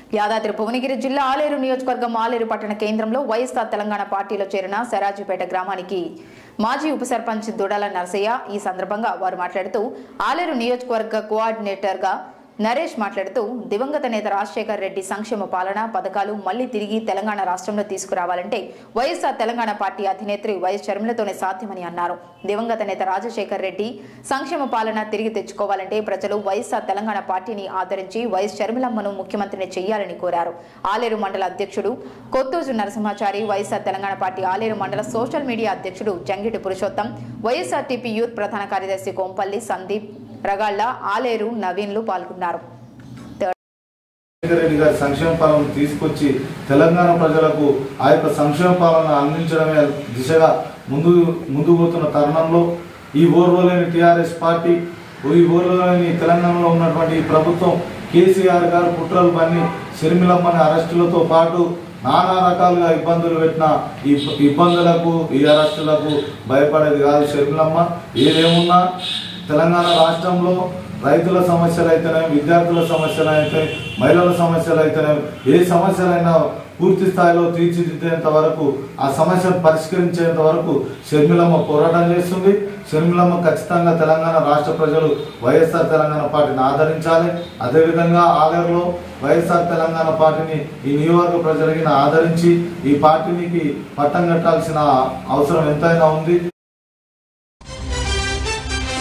యాదాద్రి భువనగిరి జిల్లా ఆలేరు నియోజకవర్గం ఆలేరు పట్టణ కేంద్రంలో వైఎస్ఆర్ తెలంగాణ పార్టీలో చేరిన సరాజుపేట గ్రామానికి మాజీ ఉప సర్పంచ్ దుడాల నరసయ్య ఈ సందర్భంగా వారు మాట్లాడుతూ ఆలేరు నియోజకవర్గ కోఆర్డినేటర్గా నరేష్ మాట్లాడుతూ దివంగత నేత రాజశేఖర్ రెడ్డి సంక్షేమ పాలన పథకాలు మళ్లీ తిరిగి తెలంగాణ రాష్ట్రంలో తీసుకురావాలంటే వైఎస్ఆర్ తెలంగాణ పార్టీ అధినేత్రి వైఎస్ షర్మిలతోనే సాధ్యమని అన్నారు దివంగత నేత రాజశేఖర్ రెడ్డి సంక్షేమ పాలన తిరిగి తెచ్చుకోవాలంటే ప్రజలు వైఎస్ఆర్ తెలంగాణ పార్టీని ఆదరించి వైఎస్ షర్మిలమ్మను ముఖ్యమంత్రిని చేయాలని కోరారు ఆలేరు మండల అధ్యక్షుడు కొత్తూజు నరసింహాచారి వైఎస్ఆర్ తెలంగాణ పార్టీ ఆలేరు మండల సోషల్ మీడియా అధ్యక్షుడు జంగిటి పురుషోత్తం వైఎస్ఆర్టీపీ యూత్ ప్రధాన కార్యదర్శి కోంపల్లి సందీప్ రగాళ్ల ఆలేరు నవీన్లు పాల్గొన్నారు రాజశేఖర రెడ్డి గారి సంక్షేమ పాలన తీసుకొచ్చి తెలంగాణ ప్రజలకు ఆ యొక్క సంక్షేమ పాలన అందించడమే దిశగా ముందు ముందు పోతున్న తరుణంలో ఈ ఓర్వలేని టిఆర్ఎస్ పార్టీ ఈ ఓర్వలేని తెలంగాణలో ఉన్నటువంటి ఈ ప్రభుత్వం కేసీఆర్ గారు కుట్రలు పన్ని షర్మిలమ్మని అరెస్టులతో పాటు నానా రకాలుగా ఇబ్బందులు పెట్టిన ఈ ఇబ్బందులకు ఈ అరెస్టులకు భయపడేది కాదు షర్మిలమ్మ ఏదేమున్నా తెలంగాణ రాష్ట్రంలో రైతుల సమస్యలు అయితేనే విద్యార్థుల సమస్యలు అయితే మహిళల సమస్యలు అయితేనే ఏ సమస్యలైనా పూర్తి స్థాయిలో తీర్చిదిద్దేంత వరకు ఆ సమస్యను పరిష్కరించేంత వరకు షర్మిలమ్మ పోరాటం చేస్తుంది షర్మిలమ్మ ఖచ్చితంగా తెలంగాణ రాష్ట్ర ప్రజలు వైఎస్ఆర్ తెలంగాణ పార్టీని ఆదరించాలి అదేవిధంగా ఆలయంలో వైఎస్ఆర్ తెలంగాణ పార్టీని ఈ నియోజక ప్రజలకి ఆదరించి ఈ పార్టీనికి పట్టం కట్టాల్సిన అవసరం ఎంతైనా ఉంది